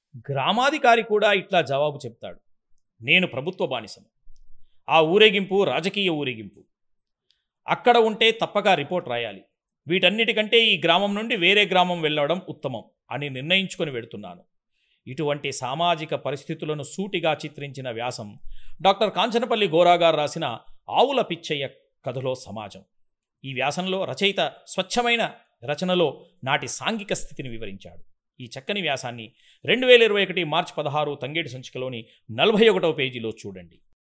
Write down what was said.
గ్రామాధికారి కూడా ఇట్లా జవాబు చెప్తాడు నేను ప్రభుత్వ బానిసను ఆ ఊరేగింపు రాజకీయ ఊరేగింపు అక్కడ ఉంటే తప్పక రిపోర్ట్ రాయాలి వీటన్నిటికంటే ఈ గ్రామం నుండి వేరే గ్రామం వెళ్ళడం ఉత్తమం అని నిర్ణయించుకొని వెడుతున్నాను ఇటువంటి సామాజిక పరిస్థితులను సూటిగా చిత్రించిన వ్యాసం డాక్టర్ కాంచనపల్లి గోరాగారు రాసిన ఆవుల పిచ్చయ్య కథలో సమాజం ఈ వ్యాసంలో రచయిత స్వచ్ఛమైన రచనలో నాటి సాంఘిక స్థితిని వివరించాడు ఈ చక్కని వ్యాసాన్ని రెండు వేల ఇరవై ఒకటి మార్చి పదహారు తంగేటి సంచికలోని నలభై ఒకటవ పేజీలో చూడండి